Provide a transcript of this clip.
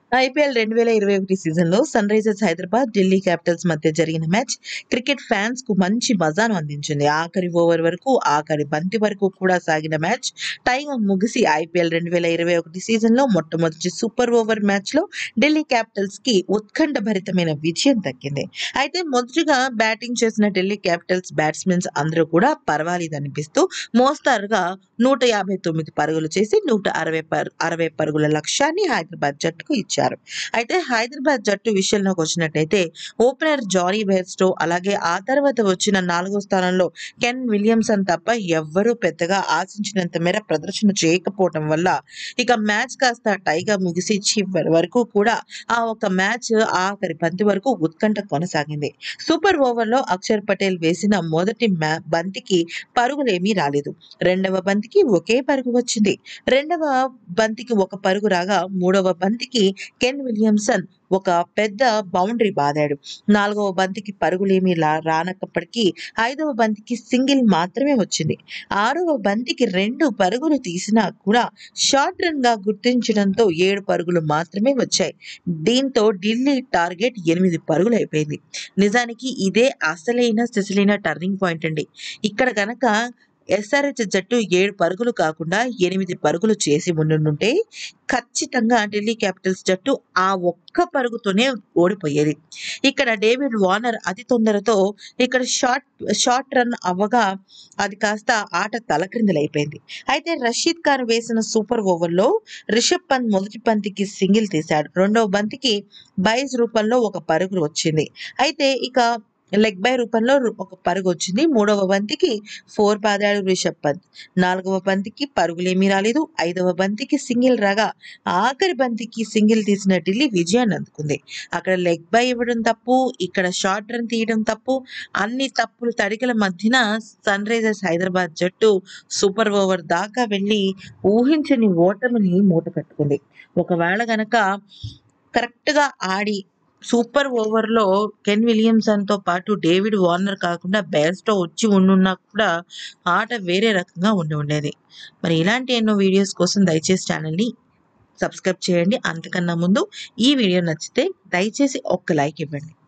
IPL రెండు వేల ఇరవై ఒకటి సీజన్లో Sunrisers Hyderabad Delhi Capitals మధ్య జరిగిన మ్యాచ్ క్రికెట్ ఫ్యాన్స్ కు మంచి మజాను అందించింది ఆఖరి ఓవర్ వరకు ఆఖరి బంతి వరకు కూడా సాగిన మ్యాచ్ టైగా ముగిసి ఐపీఎల్ రెండు వేల ఇరవై ఒకటి సీజన్లో మొట్టమొదటి సూపర్ ఓవర్ మ్యాచ్ లో ఢిల్లీ క్యాపిటల్స్ కి ఉత్కంఠ భరితమైన విజయం దక్కింది అయితే మొదటిగా బ్యాటింగ్ చేసిన ఢిల్లీ క్యాపిటల్స్ బ్యాట్స్మెన్స్ అందరూ కూడా పర్వాలేదు అనిపిస్తూ మోస్తారుగా నూట యాభై తొమ్మిది పరుగులు చేసి నూట అరవై పర్ అరవై పరుగుల లక్ష్యాన్ని హైదరాబాద్ జట్టుకు ఇచ్చారు అయితే హైదరాబాద్ జట్టు విషయంలోకి వచ్చినట్టయితే ఓపెనర్ జారీ బెయిర్స్టో అలాగే ఆ తర్వాత వచ్చిన నాలుగో స్థానంలో కెన్ విలియమ్సన్ తప్ప ఎవ్వరూ పెద్దగా ఆశించినంత మేర ప్రదర్శన చేయకపోవటం వల్ల ఇక మ్యాచ్ కాస్త టైగా ముగిసి చివరి వరకు కూడా ఆ ఒక మ్యాచ్ ఆఖరి బంతి వరకు ఉత్కంఠ కొనసాగింది సూపర్ ఓవర్లో అక్షర్ పటేల్ వేసిన మొదటి మ్యా బంతికి పరుగులేమీ రాలేదు రెండవ బంతికి ఒకే పరుగు వచ్చింది రెండవ బంతికి ఒక పరుగు రాగా మూడవ బంతికి కెన్ విలియమ్సన్ ఒక పెద్ద బౌండరీ బాదాడు నాలుగవ బంతికి పరుగులేమీ లా రానప్పటికీ ఐదవ బంతికి సింగిల్ మాత్రమే వచ్చింది ఆరవ బంతికి రెండు పరుగులు తీసినా కూడా షార్ట్ రన్ గా గుర్తించడంతో ఏడు పరుగులు మాత్రమే వచ్చాయి దీంతో ఢిల్లీ టార్గెట్ ఎనిమిది పరుగులు అయిపోయింది నిజానికి ఇదే అసలైన సిసలైన టర్నింగ్ పాయింట్ అండి ఇక్కడ గనక ఎస్ఆర్హెచ్ జట్టు ఏడు పరుగులు కాకుండా ఎనిమిది పరుగులు చేసి ఉండుంటే ఖచ్చితంగా ఢిల్లీ క్యాపిటల్స్ జట్టు ఆ ఒక్క పరుగుతోనే ఓడిపోయేది ఇక్కడ డేవిడ్ వార్నర్ అతి తొందరతో ఇక్కడ షార్ట్ షార్ట్ రన్ అవ్వగా అది కాస్త ఆట తలక్రిందులైపోయింది అయితే రషీద్ ఖాన్ వేసిన సూపర్ ఓవర్లో రిషబ్ పంత్ మొదటి బంతికి సింగిల్ తీశాడు రెండవ బంతికి బైజ్ రూపంలో ఒక పరుగు వచ్చింది అయితే ఇక లెగ్ బై రూపంలో రు- ఒక పరుగు వచ్చింది మూడవ బంతికి ఫోర్ బాదాడు రిషబ్ పంత్ నాలుగవ బంతికి పరుగులేమీ రాలేదు ఐదవ బంతికి సింగిల్ రాగా ఆఖరి బంతికి సింగిల్ తీసిన ఢిల్లీ విజయాన్ని అందుకుంది అక్కడ లెగ్ బై ఇవ్వడం తప్పు ఇక్కడ షార్ట్ రన్ తీయడం తప్పు అన్ని తప్పులు తడికల మధ్యన సన్ రైజర్స్ హైదరాబాద్ జట్టు సూపర్ ఓవర్ దాకా వెళ్ళి ఊహించని ఓటమిని మూట కట్టుకుంది ఒకవేళ గనక కరెక్ట్గా ఆడి సూపర్ ఓవర్లో కెన్ విలియమ్సన్ తో పాటు డేవిడ్ వార్నర్ కాకుండా బేస్టో వచ్చి ఉండున్నా కూడా ఆట వేరే రకంగా ఉండి ఉండేది మరి ఇలాంటి ఎన్నో వీడియోస్ కోసం దయచేసి ఛానల్ని సబ్స్క్రైబ్ చేయండి అంతకన్నా ముందు ఈ వీడియో నచ్చితే దయచేసి ఒక్క లైక్ ఇవ్వండి